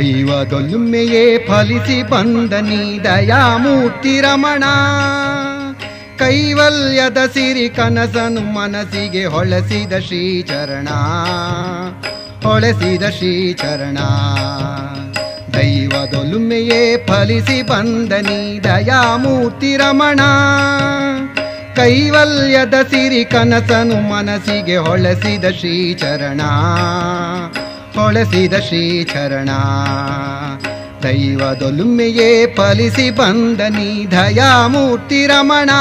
ದೈವದೊಲುಮೆಯೇ ಫಲಿಸಿ ಬಂದ ನೀ ದಯಾಮೂರ್ತಿ ರಮಣ ಕೈವಲ್ಯದ ಸಿರಿ ಕನಸನು ಮನಸ್ಸಿಗೆ ಹೊಳಸಿದ ಶ್ರೀಚರಣ ಹೊಳೆಸಿದ ಶ್ರೀಚರಣ ದೈವದೊಲುಮೆಯೇ ಫಲಿಸಿ ಬಂದ ನೀ ದಯಾಮೂರ್ತಿ ರಮಣ ಕೈವಲ್ಯದ ಸಿರಿ ಕನಸನು ಮನಸ್ಸಿಗೆ ಹೊಳಸಿದ ಶ್ರೀಚರಣ ಹೊಳಸಿದ ಶ್ರೀಚರಣ ದೈವದೊಲುಮೆಯೇ ಫಲಿಸಿ ಬಂದ ನೀ ದಯಾಮೂರ್ತಿ ರಮಣ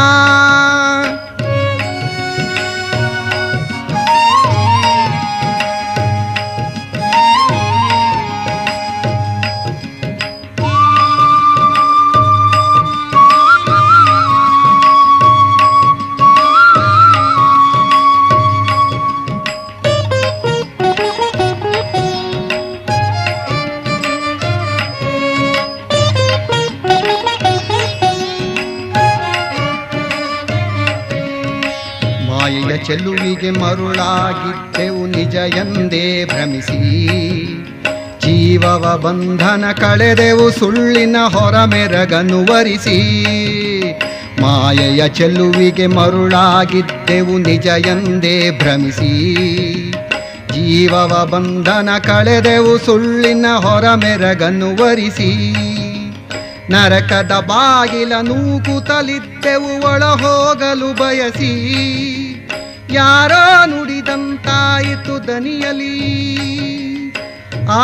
ಮಾಯೆಯ ಚೆಲುವಿಗೆ ಮರುಳಾಗಿದ್ದೆವು ನಿಜ ಎಂದೇ ಭ್ರಮಿಸಿ ಜೀವವ ಬಂಧನ ಕಳೆದೆವು ಸುಳ್ಳಿನ ಹೊರಮೆರಗನು ವರಿಸಿ ಮಾಯೆಯ ಚೆಲುವಿಗೆ ಮರುಳಾಗಿದ್ದೆವು ನಿಜ ಎಂದೇ ಭ್ರಮಿಸಿ ಜೀವವ ಬಂಧನ ಕಳೆದೆವು ಸುಳ್ಳಿನ ಹೊರಮೆರಗನು ವರಿಸಿ ನರಕದ ಬಾಗಿಲ ನೂಕುತ್ತಲಿದ್ದೆವು ಒಳ ಹೋಗಲು ಬಯಸಿ ಯಾರೋ ನುಡಿದಂತಾಯಿತು ದನಿಯಲಿ ಆ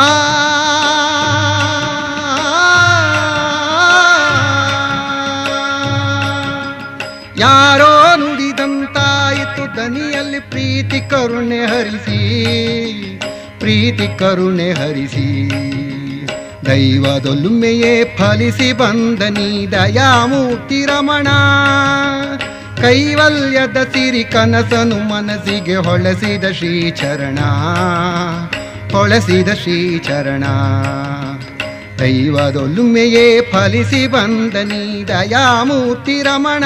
ಯಾರೋ ನುಡಿದಂತಾಯಿತು ದನಿಯಲ್ಲಿ ಪ್ರೀತಿ ಕರುಣೆ ಹರಿಸಿ ಪ್ರೀತಿ ಕರುಣೆ ಹರಿಸಿ ದೈವದೊಲುಮೆಯೇ ಫಲಿಸಿ ಬಂದ ನೀ ದಯಾಮೂರ್ತಿ ರಮಣ ಕೈವಲ್ಯದ ಸಿರಿ ಕನಸನು ಮನಸ್ಸಿಗೆ ಹೊಳಸಿದ ಶ್ರೀಚರಣ ಹೊಳಸಿದ ಶ್ರೀಚರಣ ದೈವದೊಲುಮೆಯೇ ಫಲಿಸಿ ಬಂದ ನೀ ದಯಾಮೂರ್ತಿ ರಮಣ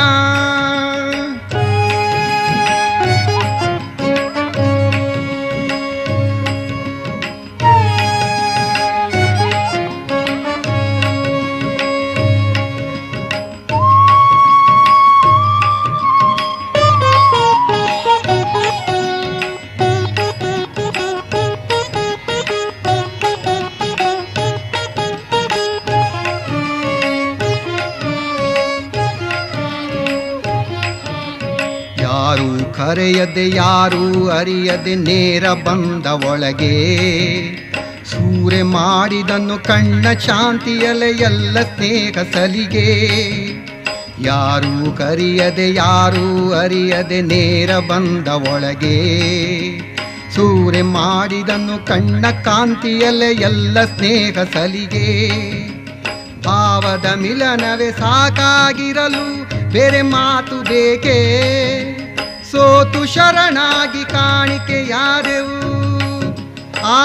ಯಾರು ಕರೆಯದೆ ಯಾರು ಅರಿಯದೆ ನೇರ ಬಂದ ಒಳಗೆ ಸೂರೆ ಮಾಡಿದನ್ನು ಕಣ್ಣ ಶಾಂತಿಯಲೆ ಎಲ್ಲ ಸ್ನೇಹ ಸಲಿಗೆ ಯಾರು ಕರಿಯದೆ ಯಾರು ಅರಿಯದೆ ನೇರ ಬಂದ ಒಳಗೆ ಸೂರೆ ಮಾಡಿದನ್ನು ಕಣ್ಣ ಕಾಂತಿಯಲೆ ಎಲ್ಲ ಸ್ನೇಹ ಸಲಿಗೆ ಭಾವದ ಮಿಲನವೇ ಸಾಕಾಗಿರಲು ಬೇರೆ ಮಾತು ಬೇಕೇ ಸೋತು ಶರಣಾಗಿ ಕಾಣಿಕೆ ಯಾರೆವು ಆ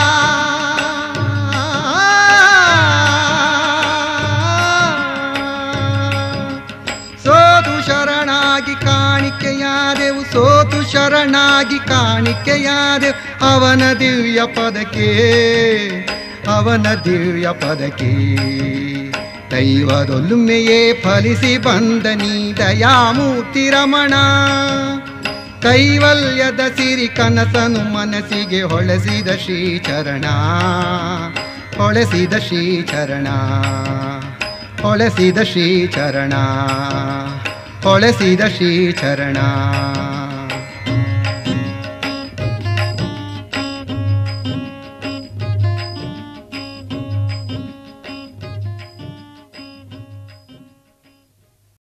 ಸೋತು ಶರಣಾಗಿ ಕಾಣಿಕೆಯಾದೆವು ಸೋತು ಶರಣಾಗಿ ಕಾಣಿಕೆಯಾದೆವು ಅವನ ದಿವ್ಯ ಪದಕ್ಕೆ ಅವನ ದಿವ್ಯ ಪದಕ್ಕೆ ದೈವದೊಲುಮೆಯೇ ಫಲಿಸಿ ಬಂದ ನೀ ದಯಾಮೂರ್ತಿ ರಮಣ ಕೈವಲ್ಯದ ಸಿರಿ ಕನಸನು ಮನಸ್ಸಿಗೆ ಹೊಳೆಸಿದ ಶ್ರೀಚರಣ ಹೊಳೆಸಿದ ಶ್ರೀಚರಣ ಹೊಳೆಸಿದ ಶ್ರೀಚರಣ ಹೊಳೆಸಿದ ಶ್ರೀಚರಣ